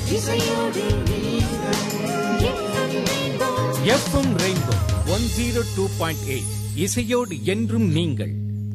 FM rainbow one zero two point eight இசையோடு என்றும் நீங்கள்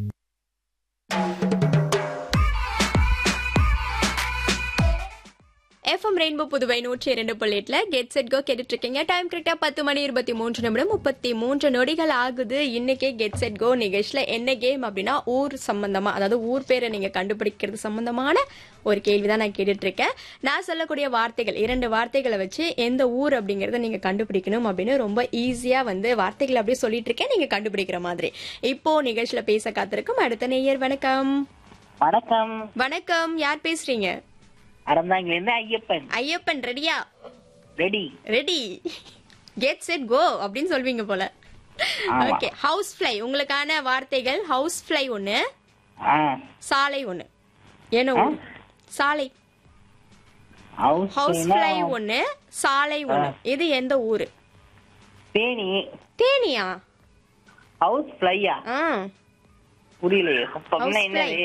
எஃப்எம் ரெயின்போ புதுவை நூற்றி இரண்டு புள்ளி எட்டுல கெட் செட் கோ கேட்டுட்டு இருக்கீங்க டைம் கரெக்டா பத்து மணி இருபத்தி மூன்று நிமிடம் முப்பத்தி மூன்று நொடிகள் ஆகுது இன்னைக்கே கெட் செட் கோ நிகழ்ச்சியில என்ன கேம் அப்படின்னா ஊர் சம்பந்தமா அதாவது ஊர் பேரை நீங்க கண்டுபிடிக்கிறது சம்பந்தமான ஒரு கேள்விதான் நான் கேட்டுட்டு இருக்கேன் நான் சொல்லக்கூடிய வார்த்தைகள் இரண்டு வார்த்தைகளை வச்சு எந்த ஊர் அப்படிங்கறத நீங்க கண்டுபிடிக்கணும் அப்படின்னு ரொம்ப ஈஸியா வந்து வார்த்தைகள் அப்படியே சொல்லிட்டு இருக்கேன் நீங்க கண்டுபிடிக்கிற மாதிரி இப்போ நிகழ்ச்சியில பேச காத்திருக்கும் அடுத்த நேயர் வணக்கம் வணக்கம் வணக்கம் யார் பேசுறீங்க அறந்தாங்கிலிருந்து ஐயப்பன் ஐயப்பன் ரெடியா ready ready get set go அப்படின்னு சொல்வீங்க போல ஆமா. ஓகே ஹவுஸ் ஃப்ளை உங்களுக்கான வார்த்தைகள் ஹவுஸ் ஃப்ளை ஒண்ணு ஆ சாலை ஒண்ணு ஏனோ சாலை ஹவுஸ் ஹவுஸ் ஃப்ளை ஒண்ணு சாலை ஒண்ணு இது எந்த ஊரு தேனி தேனியா ஹவுஸ் ஃப்ளையா ஆ புரியலையே அப்படின்னா House என்னது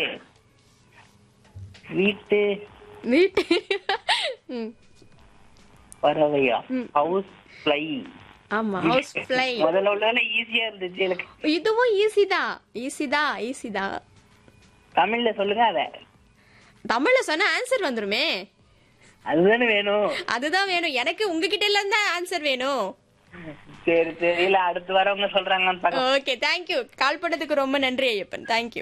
வீட்டு வீட்டு ம், பறவையா ஹவுஸ் ஃப்ளை ஆமா ஹவுஸ் ஃப்ளை முதல்ல உள்ள ஈஸியா இருந்துச்சு எனக்கு இதுவும் ஈஸி தான் ஈஸி தான் ஈஸி தான் தமிழ்ல சொல்லுங்க அத தமிழ்ல சொன்னா ஆன்சர் வந்துருமே அதுதானே வேணும் அதுதான் வேணும் எனக்கு உங்ககிட்ட எல்லாம் தான் ஆன்சர் வேணும் சரி சரி இல்ல அடுத்து வரவங்க சொல்றாங்கன்னு பாக்க ஓகே தேங்க்யூ கால் பண்ணதுக்கு ரொம்ப நன்றி ஐயப்பன் தேங்க்யூ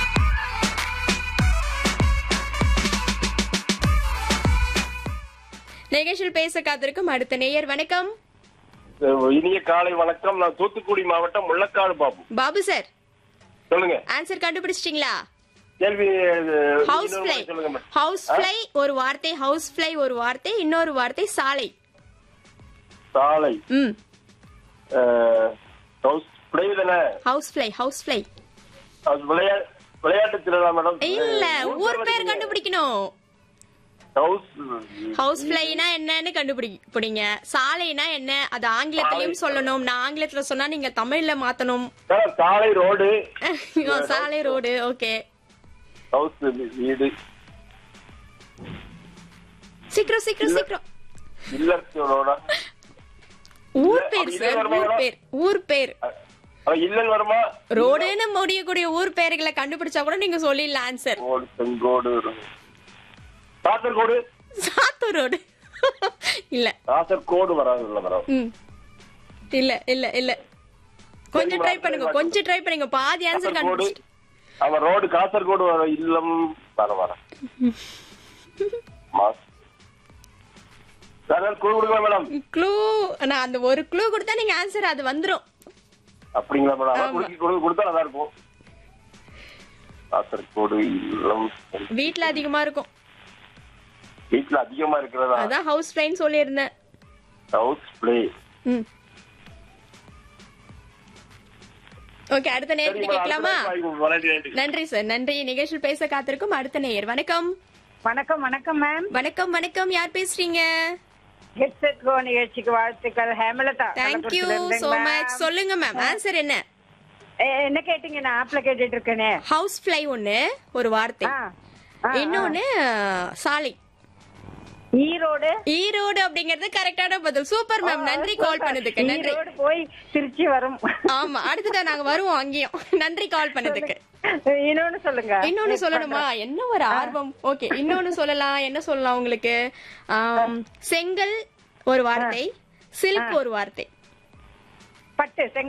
நிகழ்ச்சியில் பேச காத்திருக்கும் அடுத்த நேயர் வணக்கம் இனிய காலை வணக்கம் நான் தூத்துக்குடி மாவட்டம் முள்ளக்காடு பாபு பாபு சார் சொல்லுங்க ஆன்சர் கண்டுபிடிச்சிட்டீங்களா கேள்வி அஹ், ஹவுஸ் இன்னொரு ஃப்ளை முறை சொல்லுங்க மேடம். ஹவுஸ் ஃப்ளை ஒரு வார்த்தை ஹவுஸ் ஃப்ளை ஒரு வார்த்தை இன்னொரு வார்த்தை சாலை சாலை ம் அஹ், ஹவுஸ் பிளே தானே ஹவுஸ் ஃப்ளை ஹவுஸ் ஃப்ளை அது விளையா விளையாட்டு திருவிழா மேடம் இல்ல ஊர் பேர் கண்டுபிடிக்கணும் ஹவுஸ் ஹவுஸ் ஃப்ளைனா என்னன்னு கண்டுபிடிப்பீங்க சாலைனா என்ன அது ஆங்கிலத்திலயும் சொல்லணும் நான் ஆங்கிலத்துல சொன்னா நீங்க தமிழ்ல மாத்தணும் மேடம், சாலை ரோடு சாலை ரோடு ஓகே ஹவுஸ் வீடு சீக்கிரம் சீக்கிரம் சீக்கிரம் இல்லத்து ரோடா ஊர் பேர் அப்படி சார் இல்ல, ஊர் வருமா? பேர் ஊர் பேர் அஹ், இல்லல் வருமா ரோடுன்னு முடியக்கூடிய ஊர் பேர்களை கண்டுபிடிச்சா கூட நீங்க சொல்லிடலாம் answer road Sengodu Kasaragod Sattur road இல்ல காசர்கோடு வராது இல்ல மேடம் ம் இல்ல இல்ல இல்ல கொஞ்சம் ட்ரை பண்ணுங்க கொஞ்சம் ட்ரை பண்ணுங்க பாதி ஆன்சர் காசர்கோடு கண்டுபிடிச்சிட்டு அவன் ரோடு காசர்கோடு வர இல்லம் வர வர மாஸ் சார் குழு கொடுங்க மேடம் க்ளூ நான் அந்த ஒரு க்ளூ கொடுத்தா நீங்க ஆன்சர் அது வந்துரும் அப்படிங்களா மேடம் அதான் குடுக்கி கொடு கொடுத்தா நல்லா இருக்கும் காசர்கோடு இல்லம் வீட்ல அதிகமா இருக்கும் வீட்டுல அதிகமா இருக்கிறதா அதான் ஹவுஸ் ஃப்ளைன்னு சொல்லியிருந்தேன் ஹவுஸ் பிளே ம் ஓகே அடுத்த நேயர்கிட்ட கேட்கலாமா நன்றி சார் நன்றி நிகழ்ச்சியில் பேச காத்திருக்கும் அடுத்த நேயர் வணக்கம் வணக்கம் வணக்கம் மேம் வணக்கம் வணக்கம் யார் பேசுறீங்க ஹெட்செட் கோ நிகழ்ச்சிக்கு வாழ்த்துக்கள் ஹேமலதா தேங்க்யூ கள்ளக்குறிச்சியில இருந்துங்க சோ ma'am. மச் சொல்லுங்க மேம் ஆன்சர் என்ன எ- என்ன கேட்டீங்க நான் ஆப்ல கேட்டுட்டு இருக்கேனே ஹவுஸ் ஃப்ளை ஒண்ணு ஒரு வார்த்தை ஆ, ஆ, இன்னொன்னு சாலை ஈரோடு ஈரோடு அப்படிங்கறது கரெக்டான பதில் சூப்பர் மேம் நன்றி கால் பண்ணதுக்கு நன்றி ஈரோடு போய் திருச்சி வரும் ஆமா அடுத்ததான் நாங்க வருவோம் அங்கேயும் நன்றி கால் பண்ணதுக்கு இன்னொன்னு சொல்லுங்க இன்னொன்னு சொல்லணுமா என்ன ஒரு ஆர்வம் ஓகே இன்னொன்னு சொல்லலாம் என்ன சொல்லலாம் உங்களுக்கு ஆம், செங்கல் ஒரு வார்த்தை சில்க் ஒரு வார்த்தை பட்டு